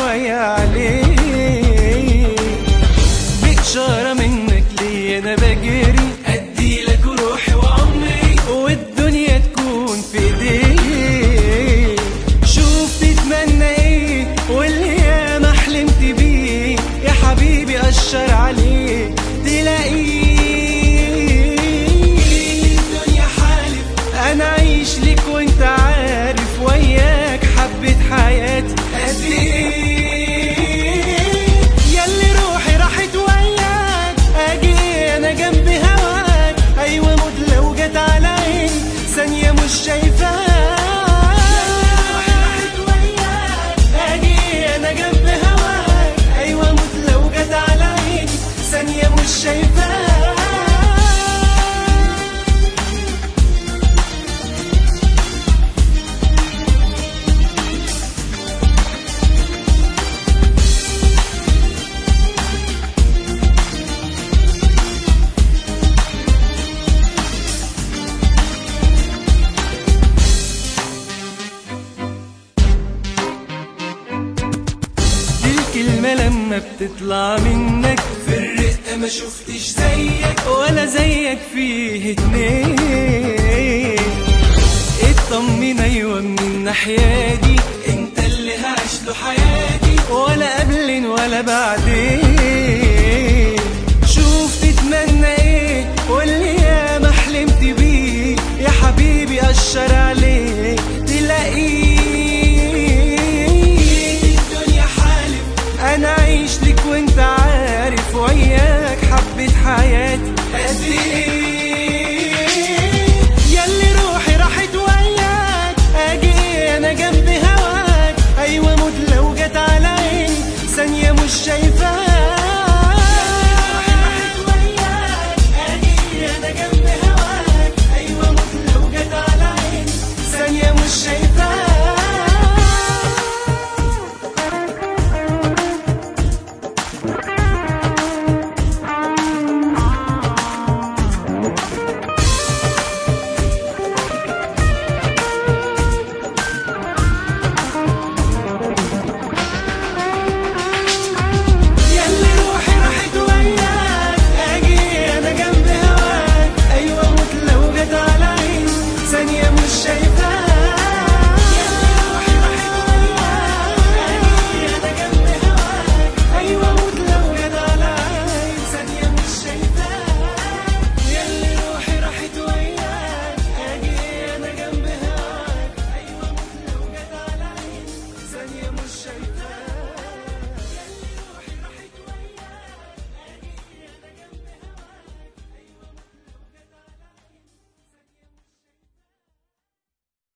شوية عليه بإشارة منك لي أنا بجري أديلك روحي وعمري والدنيا تكون في ايديك شوف تتمنى ايه واللي ياما حلمت بيه يا حبيبي أشر عليه تلاقيه الدنيا حالف أنا عايش ليك وأنت عارف وياك حبة حياتي قد إيه ياللي روحي راحت وياك أجي أنا جنب هواك أيوة موت لو جت على عيني ثانية مش شايفاك أجي أنا جنب هواك أيوة موت لو جت على عيني ثانية مش شايفاك دي الكلمة لما بتطلع منك في الرقة ما شفتش زيك ولا زيك فيه اتنين اطمن ايوه من الناحية دي انت اللي هعيش له حياتي ولا قبل ولا بعدين شوف تتمنى ايه واللي ياما حلمت بيه يا حبيبي اشر عليه